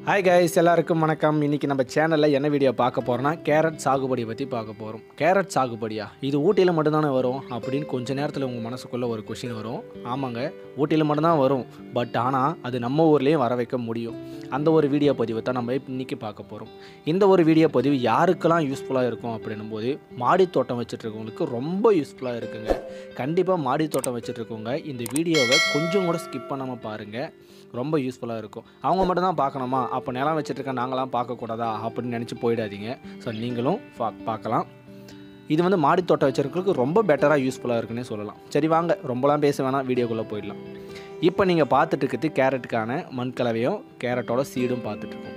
hi guys எல்லாருக்கும் வணக்கம் இன்றைக்கி நம்ம சேனலில் என்ன வீடியோ பார்க்க போகிறோன்னா கேரட் சாகுபடி பற்றி பார்க்க போகிறோம் கேரட் சாகுபடியா இது ஊட்டியில் மட்டும்தானே வரும் அப்படின்னு கொஞ்ச நேரத்தில் உங்கள் மனசுக்குள்ளே ஒரு கொஷின் வரும் ஆமாங்க ஊட்டியில் மட்டும்தான் வரும் பட் ஆனால் அது நம்ம ஊர்லேயும் வர வைக்க முடியும் அந்த ஒரு வீடியோ பதிவை தான் நம்ம இன்றைக்கி பார்க்க போகிறோம் இந்த ஒரு வீடியோ பதிவு யாருக்கெல்லாம் யூஸ்ஃபுல்லாக இருக்கும் அப்படின்னும் போது மாடி தோட்டம் வச்சுட்ருக்கவங்களுக்கு ரொம்ப யூஸ்ஃபுல்லாக இருக்குங்க கண்டிப்பாக மாடி தோட்டம் வச்சுட்ருக்கவங்க இந்த வீடியோவை கொஞ்சம் கூட ஸ்கிப் பண்ணாமல் பாருங்கள் ரொம்ப யூஸ்ஃபுல்லாக இருக்கும் அவங்க மட்டும் தான் பார்க்கணுமா அப்போ நிலம் வச்சுட்ருக்க நாங்களாம் பார்க்கக்கூடாதா அப்படின்னு நினச்சி போயிடாதீங்க ஸோ நீங்களும் பா பார்க்கலாம் இது வந்து மாடி தோட்டம் வச்சிருக்கிறதுக்கு ரொம்ப பெட்டராக யூஸ்ஃபுல்லாக இருக்குன்னே சொல்லலாம் சரி வாங்க ரொம்பலாம் பேச வேணாம் வீடியோக்குள்ளே போயிடலாம் இப்போ நீங்கள் பார்த்துட்டு இருக்கிறது கேரட்டுக்கான மண் கலவையும் கேரட்டோட சீடும் பார்த்துட்ருக்கோம்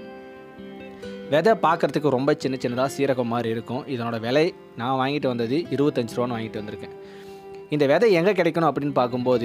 விதை பார்க்குறதுக்கு ரொம்ப சின்ன சின்னதாக சீரகம் மாதிரி இருக்கும் இதனோட விலை நான் வாங்கிட்டு வந்தது இருபத்தஞ்சு ரூபான்னு வாங்கிட்டு வந்திருக்கேன் இந்த விதை எங்கே கிடைக்கணும் அப்படின்னு பார்க்கும்போது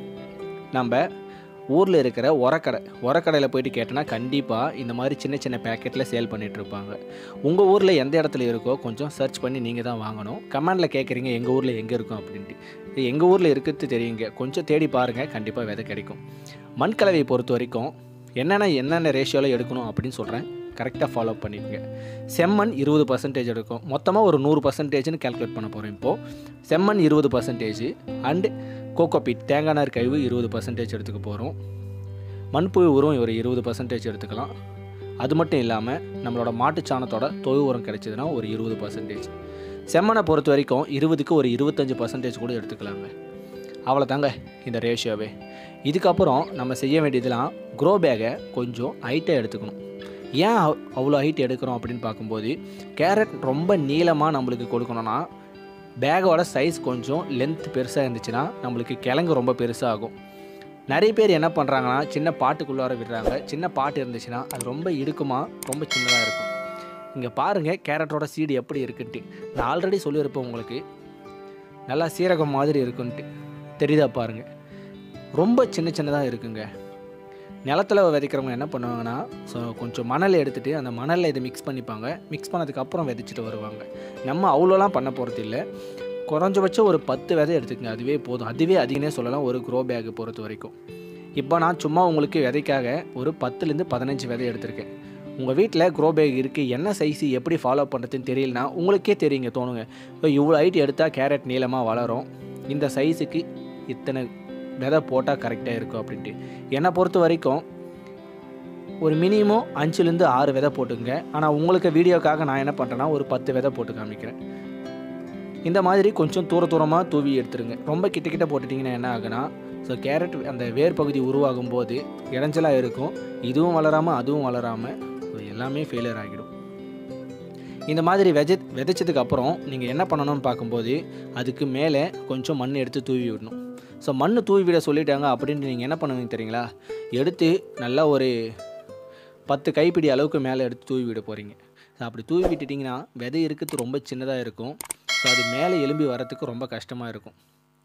நம்ம ஊரில் இருக்கிற உரக்கடை உரக்கடையில் போயிட்டு கேட்டோன்னா கண்டிப்பாக இந்த மாதிரி சின்ன சின்ன பேக்கெட்டில் சேல் பண்ணிட்டு இருப்பாங்க உங்கள் ஊரில் எந்த இடத்துல இருக்கோ கொஞ்சம் சர்ச் பண்ணி நீங்கள் தான் வாங்கணும் கமெண்டில் கேட்குறீங்க எங்கள் ஊரில் எங்கே இருக்கும் அப்படின்ட்டு இது எங்கள் ஊரில் இருக்கிறது தெரியுங்க கொஞ்சம் தேடி பாருங்கள் கண்டிப்பாக விதை கிடைக்கும் மண் கலவையை பொறுத்த வரைக்கும் என்னென்ன என்னென்ன ரேஷியோவில் எடுக்கணும் அப்படின்னு சொல்கிறேன் கரெக்டாக ஃபாலோ பண்ணிக்கோங்க செம்மண் இருபது பர்சன்டேஜ் எடுக்கும் மொத்தமாக ஒரு நூறு பர்சன்டேஜ்னு கால்குலேட் பண்ண போகிறோம் இப்போது செம்மண் இருபது பர்சன்டேஜ் அண்டு கோகோபீட் தேங்காய் நார் கழிவு இருபது பர்சன்டேஜ் எடுத்துக்க போகிறோம் மண்புழு உரம் ஒரு இருபது பர்சன்டேஜ் எடுத்துக்கலாம் அது மட்டும் இல்லாமல் நம்மளோட மாட்டுச்சாணத்தோட தொழு உரம் கிடைச்சதுன்னா ஒரு இருபது பர்சன்டேஜ் செம்மண்ணை பொறுத்த வரைக்கும் இருபதுக்கு ஒரு இருபத்தஞ்சி பர்சன்டேஜ் கூட எடுத்துக்கலாங்க அவ்வளோதாங்க இந்த ரேஷியோவே இதுக்கப்புறம் நம்ம செய்ய வேண்டியதெல்லாம் க்ரோ பேக்கை கொஞ்சம் ஹைட்டாக எடுத்துக்கணும் ஏன் அவ்- அவ்வளோ ஹைட் எடுக்கிறோம் அப்படின்னு பார்க்கும்போது கேரட் ரொம்ப நீளமாக நம்மளுக்கு கொடுக்கணும்னா பேக்கோட சைஸ் கொஞ்சம் லென்த் பெருசாக இருந்துச்சுன்னா நம்மளுக்கு கிழங்கு ரொம்ப பெருசாக ஆகும் நிறைய பேர் என்ன பண்ணுறாங்கன்னா சின்ன பாட்டுக்குள்ளார விடுறாங்க சின்ன பாட்டு இருந்துச்சுன்னா அது ரொம்ப இடுக்குமா ரொம்ப சின்னதாக இருக்கும் இங்கே பாருங்கள் கேரட்டோட சீடு எப்படி இருக்குன்ட்டு நான் ஆல்ரெடி சொல்லியிருப்பேன் உங்களுக்கு நல்லா சீரகம் மாதிரி இருக்குன்ட்டு தெரியுதா பாருங்கள் ரொம்ப சின்ன சின்னதாக இருக்குங்க நிலத்துல விதைக்கிறவங்க என்ன பண்ணுவாங்கன்னா ஸோ கொஞ்சம் மணல் எடுத்துகிட்டு அந்த மணலில் இதை மிக்ஸ் பண்ணிப்பாங்க மிக்ஸ் பண்ணதுக்கப்புறம் விதைச்சிட்டு வருவாங்க நம்ம அவ்வளோலாம் பண்ண போகிறது இல்லை குறைஞ்சபட்சம் ஒரு பத்து விதை எடுத்துக்கங்க அதுவே போதும் அதுவே அதிகனே சொல்லலாம் ஒரு க்ரோ பேக் பொறுத்த வரைக்கும் இப்போ நான் சும்மா உங்களுக்கு விதைக்காக ஒரு பத்துலேருந்து பதினஞ்சு விதை எடுத்திருக்கேன் உங்கள் வீட்டில் க்ரோ பேக் இருக்குது என்ன சைஸு எப்படி ஃபாலோ பண்ணுறதுன்னு தெரியலனா உங்களுக்கே தெரியுங்க தோணுங்க இப்போ இவ்வளோ ஹைட் எடுத்தால் கேரட் நீளமாக வளரும் இந்த சைஸுக்கு இத்தனை விதை போட்டால் கரெக்டாக இருக்கும் அப்படின்ட்டு என்னை பொறுத்த வரைக்கும் ஒரு மினிமம் அஞ்சுலேருந்து ஆறு விதை போட்டுங்க ஆனால் உங்களுக்கு வீடியோக்காக நான் என்ன பண்ணுறேன்னா ஒரு பத்து விதை போட்டு காமிக்கிறேன் இந்த மாதிரி கொஞ்சம் தூர தூரமாக தூவி எடுத்துருங்க ரொம்ப கிட்ட கிட்ட போட்டுட்டிங்கன்னா என்ன ஆகுனா ஸோ கேரட் அந்த வேர் பகுதி உருவாகும் போது இடைஞ்சலாக இருக்கும் இதுவும் வளராமல் அதுவும் வளராமல் ஸோ எல்லாமே ஃபெயிலியர் ஆகிடும் இந்த மாதிரி விதை விதைச்சதுக்கு அப்புறம் நீங்கள் என்ன பண்ணணும்னு பார்க்கும்போது அதுக்கு மேலே கொஞ்சம் மண் எடுத்து தூவி விடணும் ஸோ மண் தூவி விட சொல்லிட்டாங்க அப்படின்ட்டு நீங்கள் என்ன பண்ணுவீங்க தெரியுங்களா எடுத்து நல்லா ஒரு பத்து கைப்பிடி அளவுக்கு மேலே எடுத்து தூவி விட போகிறீங்க ஸோ அப்படி தூவி விட்டுட்டிங்கன்னா விதை இருக்கிறது ரொம்ப சின்னதாக இருக்கும் ஸோ அது மேலே எலும்பி வரத்துக்கு ரொம்ப கஷ்டமாக இருக்கும்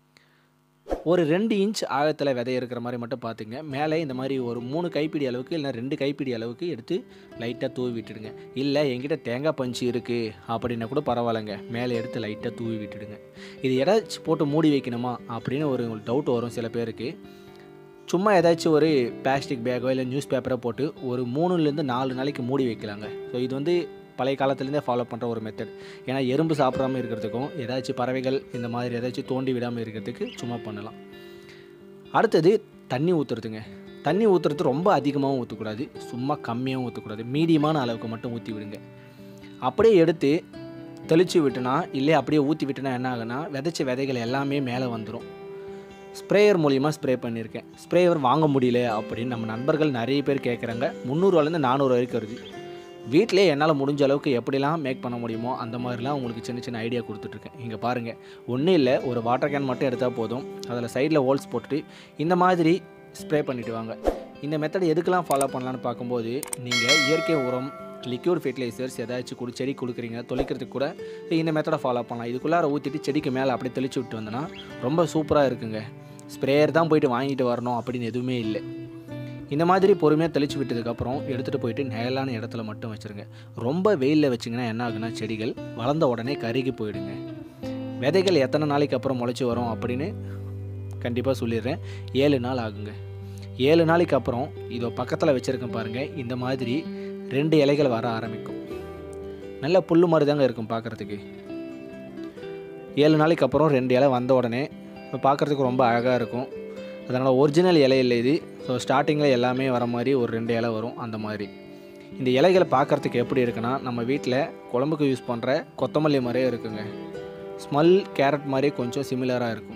ஒரு ரெண்டு இன்ச் ஆழத்தில் விதை இருக்கிற மாதிரி மட்டும் பார்த்துங்க மேலே இந்த மாதிரி ஒரு மூணு கைப்பிடி அளவுக்கு இல்லை ரெண்டு கைப்பிடி அளவுக்கு எடுத்து லைட்டாக தூவி விட்டுடுங்க இல்லை என்கிட்ட தேங்காய் பஞ்சு இருக்குது அப்படின்னா கூட பரவாயில்லைங்க மேலே எடுத்து லைட்டாக தூவி விட்டுடுங்க இது ஏதாச்சும் போட்டு மூடி வைக்கணுமா அப்படின்னு ஒரு டவுட் வரும் சில பேருக்கு சும்மா ஏதாச்சும் ஒரு பிளாஸ்டிக் பேக்கோ இல்லை நியூஸ் பேப்பரோ போட்டு ஒரு மூணுலேருந்து நாலு நாளைக்கு மூடி வைக்கலாங்க ஸோ இது வந்து பழைய காலத்துலேருந்தே ஃபாலோ பண்ணுற ஒரு மெத்தட் ஏன்னா எறும்பு சாப்பிடாம இருக்கிறதுக்கும் ஏதாச்சும் பறவைகள் இந்த மாதிரி ஏதாச்சும் தோண்டி விடாமல் இருக்கிறதுக்கு சும்மா பண்ணலாம் அடுத்தது தண்ணி ஊற்றுறதுங்க தண்ணி ஊற்றுறது ரொம்ப அதிகமாகவும் ஊற்றக்கூடாது சும்மா கம்மியாகவும் ஊற்றக்கூடாது மீடியமான அளவுக்கு மட்டும் ஊற்றி விடுங்க அப்படியே எடுத்து தெளித்து விட்டுனா இல்லை அப்படியே ஊற்றி விட்டுனா என்ன ஆகுனா விதைச்ச விதைகள் எல்லாமே மேலே வந்துடும் ஸ்ப்ரேயர் மூலியமாக ஸ்ப்ரே பண்ணியிருக்கேன் ஸ்ப்ரேயர் வாங்க முடியல அப்படின்னு நம்ம நண்பர்கள் நிறைய பேர் கேட்குறாங்க முந்நூறுவாலேருந்து நானூறு வரைக்கும் வருது வீட்டிலே என்னால் முடிஞ்ச அளவுக்கு எப்படிலாம் மேக் பண்ண முடியுமோ அந்த மாதிரிலாம் உங்களுக்கு சின்ன சின்ன ஐடியா கொடுத்துட்ருக்கேன் இங்கே பாருங்கள் ஒன்றும் இல்லை ஒரு வாட்டர் கேன் மட்டும் எடுத்தால் போதும் அதில் சைடில் ஹோல்ஸ் போட்டுட்டு இந்த மாதிரி ஸ்ப்ரே பண்ணிட்டு வாங்க இந்த மெத்தட் எதுக்கெல்லாம் ஃபாலோ பண்ணலான்னு பார்க்கும்போது நீங்கள் இயற்கை உரம் லிக்யூட் ஃபெர்டிலைசர்ஸ் ஏதாச்சும் கொடு செடி கொடுக்குறீங்க தொளிக்கிறதுக்கு கூட இந்த மெத்தடை ஃபாலோ பண்ணலாம் இதுக்குள்ளார ஊற்றிட்டு செடிக்கு மேலே அப்படியே தெளிச்சு விட்டு வந்தோன்னா ரொம்ப சூப்பராக இருக்குங்க ஸ்ப்ரேயர் தான் போயிட்டு வாங்கிட்டு வரணும் அப்படின்னு எதுவுமே இல்லை இந்த மாதிரி பொறுமையாக தெளிச்சு விட்டதுக்கப்புறம் எடுத்துகிட்டு போயிட்டு நிழலான இடத்துல மட்டும் வச்சுருங்க ரொம்ப வெயிலில் வச்சிங்கன்னா என்ன ஆகுனா செடிகள் வளர்ந்த உடனே கருகி போயிடுங்க விதைகள் எத்தனை நாளைக்கு அப்புறம் முளைச்சி வரும் அப்படின்னு கண்டிப்பாக சொல்லிடுறேன் ஏழு நாள் ஆகுங்க ஏழு நாளைக்கு அப்புறம் இதோ பக்கத்தில் வச்சுருக்கேன் பாருங்கள் இந்த மாதிரி ரெண்டு இலைகள் வர ஆரம்பிக்கும் நல்ல புல்லு மாதிரி தாங்க இருக்கும் பார்க்குறதுக்கு ஏழு நாளைக்கு அப்புறம் ரெண்டு இலை வந்த உடனே இப்போ பார்க்குறதுக்கு ரொம்ப அழகாக இருக்கும் அதனால் ஒரிஜினல் இலை இல்லை இது ஸோ ஸ்டார்டிங்கில் எல்லாமே வர மாதிரி ஒரு ரெண்டு இலை வரும் அந்த மாதிரி இந்த இலைகளை பார்க்குறதுக்கு எப்படி இருக்குன்னா நம்ம வீட்டில் குழம்புக்கு யூஸ் பண்ணுற கொத்தமல்லி மாதிரியே இருக்குங்க ஸ்மெல் கேரட் மாதிரி கொஞ்சம் சிமிலராக இருக்கும்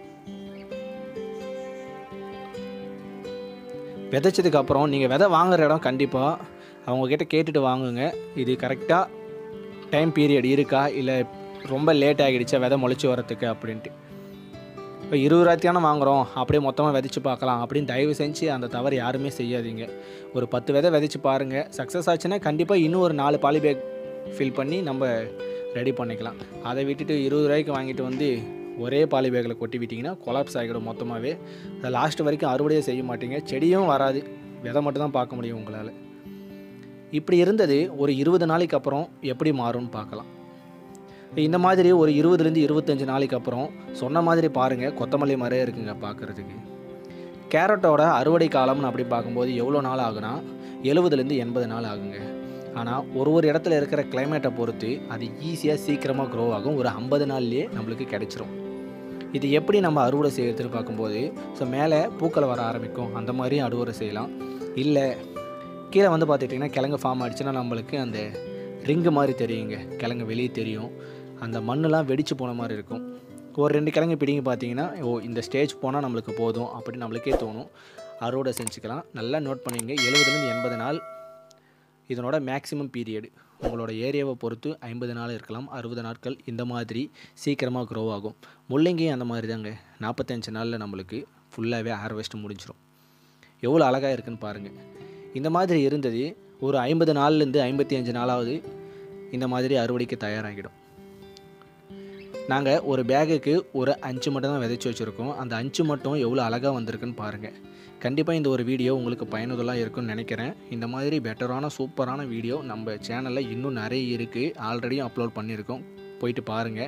விதைச்சதுக்கு அப்புறம் நீங்கள் விதை வாங்குற இடம் கண்டிப்பாக அவங்கக்கிட்ட கேட்டுட்டு வாங்குங்க இது கரெக்டாக டைம் பீரியட் இருக்கா இல்லை ரொம்ப லேட் ஆகிடுச்சா விதை முளைச்சி வரத்துக்கு அப்படின்ட்டு இப்போ இருபதாயிரத்தியான வாங்குகிறோம் அப்படியே மொத்தமாக விதைச்சு பார்க்கலாம் அப்படின்னு தயவு செஞ்சு அந்த தவறு யாருமே செய்யாதீங்க ஒரு பத்து விதை விதைச்சு பாருங்கள் சக்ஸஸ் ஆச்சுன்னா கண்டிப்பாக இன்னும் ஒரு நாலு பாலி பேக் ஃபில் பண்ணி நம்ம ரெடி பண்ணிக்கலாம் அதை விட்டுட்டு இருபது ரூபாய்க்கு வாங்கிட்டு வந்து ஒரே பாலி பேக்கில் கொட்டி விட்டிங்கன்னா கொலாப்ஸ் ஆகிடும் மொத்தமாகவே அதை லாஸ்ட் வரைக்கும் அறுவடையே செய்ய மாட்டீங்க செடியும் வராது விதை மட்டும் தான் பார்க்க முடியும் உங்களால் இப்படி இருந்தது ஒரு இருபது நாளைக்கு அப்புறம் எப்படி மாறும்னு பார்க்கலாம் இந்த மாதிரி ஒரு இருபதுலேருந்து இருபத்தஞ்சி நாளைக்கு அப்புறம் சொன்ன மாதிரி பாருங்கள் கொத்தமல்லி மாதிரியே இருக்குங்க பார்க்குறதுக்கு கேரட்டோட அறுவடை காலம்னு அப்படி பார்க்கும்போது எவ்வளோ நாள் ஆகுனா எழுபதுலேருந்து எண்பது நாள் ஆகுங்க ஆனால் ஒரு ஒரு இடத்துல இருக்கிற கிளைமேட்டை பொறுத்து அது ஈஸியாக சீக்கிரமாக க்ரோ ஆகும் ஒரு ஐம்பது நாள்லேயே நம்மளுக்கு கிடைச்சிரும் இது எப்படி நம்ம அறுவடை செய்யறதுன்னு பார்க்கும்போது ஸோ மேலே பூக்கள் வர ஆரம்பிக்கும் அந்த மாதிரியும் அறுவடை செய்யலாம் இல்லை கீழே வந்து பார்த்துட்டிங்கன்னா கிழங்கு ஃபார்ம் ஆகிடுச்சுன்னா நம்மளுக்கு அந்த ரிங்கு மாதிரி தெரியுங்க கிழங்கு வெளியே தெரியும் அந்த மண்ணெலாம் வெடிச்சு போன மாதிரி இருக்கும் ஒரு ரெண்டு கிழங்கு பிடிங்கி பார்த்தீங்கன்னா ஓ இந்த ஸ்டேஜ் போனால் நம்மளுக்கு போதும் அப்படின்னு நம்மளுக்கே தோணும் அறுவடை செஞ்சுக்கலாம் நல்லா நோட் பண்ணிங்க எழுபதுலேருந்து எண்பது நாள் இதனோட மேக்ஸிமம் பீரியடு உங்களோட ஏரியாவை பொறுத்து ஐம்பது நாள் இருக்கலாம் அறுபது நாட்கள் இந்த மாதிரி சீக்கிரமாக க்ரோ ஆகும் முள்ளங்கியும் அந்த மாதிரி தாங்க நாற்பத்தஞ்சு நாளில் நம்மளுக்கு ஃபுல்லாகவே ஹார்வெஸ்ட் முடிஞ்சிடும் எவ்வளோ அழகாக இருக்குன்னு பாருங்கள் இந்த மாதிரி இருந்தது ஒரு ஐம்பது நாள்லேருந்து ஐம்பத்தி அஞ்சு நாளாவது இந்த மாதிரி அறுவடைக்கு தயாராகிடும் நாங்கள் ஒரு பேகுக்கு ஒரு அஞ்சு மட்டும் தான் விதைச்சி வச்சுருக்கோம் அந்த அஞ்சு மட்டும் எவ்வளோ அழகாக வந்திருக்குன்னு பாருங்கள் கண்டிப்பாக இந்த ஒரு வீடியோ உங்களுக்கு பயனுள்ளதாக இருக்கும்னு நினைக்கிறேன் இந்த மாதிரி பெட்டரான சூப்பரான வீடியோ நம்ம சேனலில் இன்னும் நிறைய இருக்குது ஆல்ரெடியும் அப்லோட் பண்ணியிருக்கோம் போயிட்டு பாருங்கள்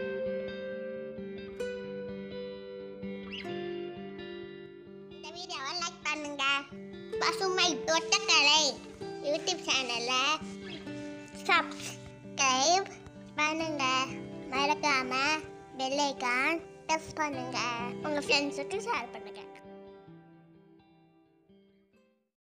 இந்த வீடியோவை லைக் பண்ணுங்க பசுமை தோட்டக்கலை யூடியூப் சேனலை சப்ஸ்கிரைப் பண்ணுங்க மறக்காம பெல் ஐக்கான் டச் பண்ணுங்க உங்க ஃப்ரெண்ட்ஸுக்கு ஷேர் பண்ணுங்க